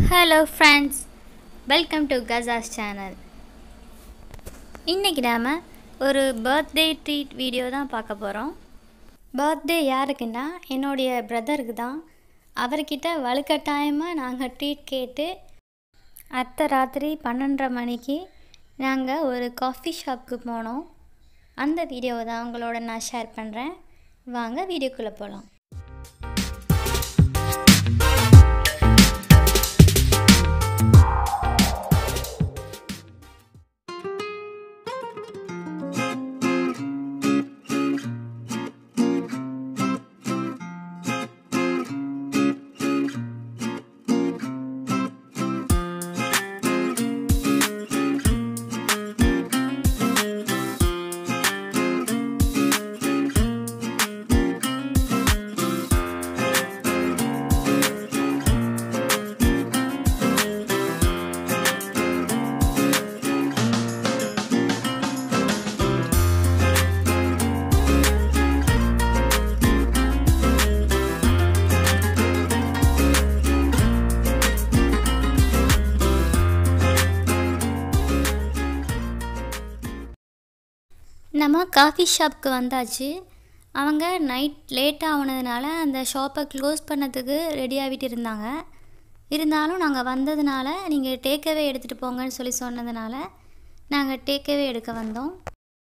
hello friends welcome to கசாஸ் channel இன்றைக்கி நாம் ஒரு பர்த்டே ட்ரீட் வீடியோ தான் பார்க்க போகிறோம் பர்த்டே யாருக்குன்னா என்னுடைய பிரதருக்கு தான் அவர்கிட்ட வலுக்கட்டாயமாக நாங்கள் ட்ரீட் கேட்டு அத்தை ராத்திரி பன்னெண்டரை மணிக்கு நாங்கள் ஒரு காஃபி ஷாப்புக்கு போனோம் அந்த வீடியோவை தான் உங்களோட நான் ஷேர் பண்ணுறேன் வாங்க வீடியோக்குள்ளே போகலாம் நம்ம காஃபி ஷாப்புக்கு வந்தாச்சு அவங்க நைட் லேட் ஆகுனதுனால அந்த ஷாப்பை க்ளோஸ் பண்ணதுக்கு ரெடி ஆகிட்டு இருந்தாங்க இருந்தாலும் நாங்கள் வந்ததுனால நீங்கள் டேக்அவே எடுத்துகிட்டு போங்கன்னு சொல்லி சொன்னதுனால நாங்கள் டேக்அவே எடுக்க வந்தோம்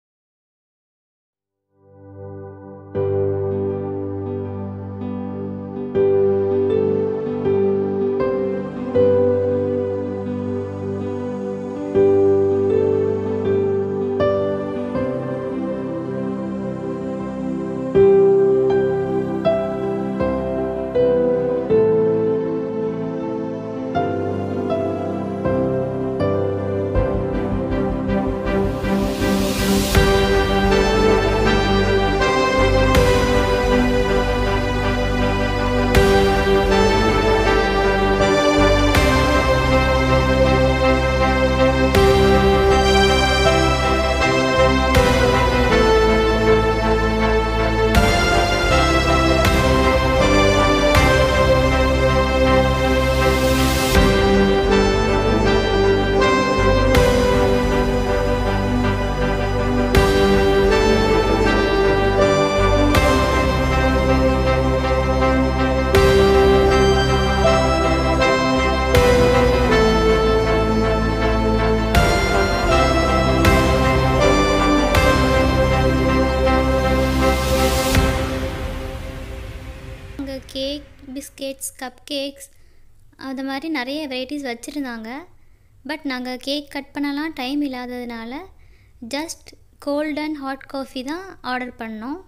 அங்கே கேக் பிஸ்கெட்ஸ் கப் கேக்ஸ் அது மாதிரி நிறைய வெரைட்டிஸ் வச்சுருந்தாங்க பட் நாங்கள் கேக் கட் பண்ணலாம் டைம் இல்லாததுனால just cold and hot coffee தான் ஆர்டர் பண்ணோம்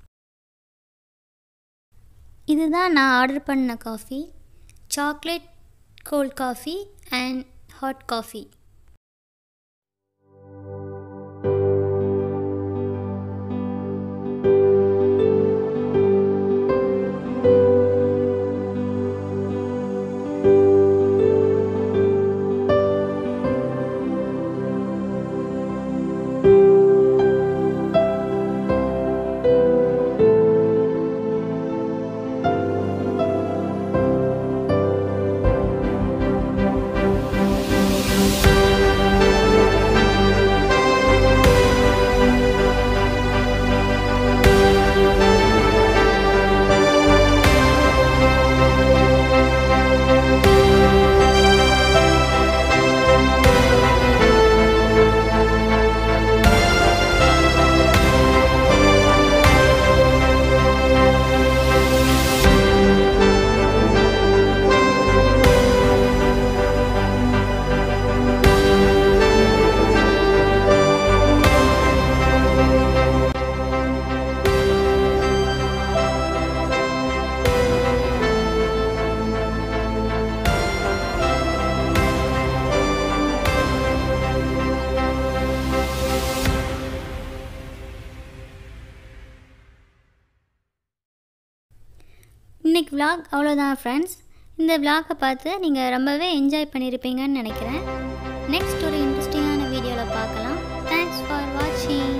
இதுதான் நான் ஆர்டர் பண்ண coffee chocolate cold coffee and hot coffee இன்றைக்கி vlog அவ்வளோதான் ஃப்ரெண்ட்ஸ் இந்த vlog-அ பார்த்து நீங்கள் ரொம்பவே என்ஜாய் பண்ணியிருப்பீங்கன்னு நினைக்கிறேன் நெக்ஸ்ட் ஒரு இன்ட்ரெஸ்டிங்கான வீடியோவில் பார்க்கலாம் தேங்க்ஸ் ஃபார் வாட்சிங்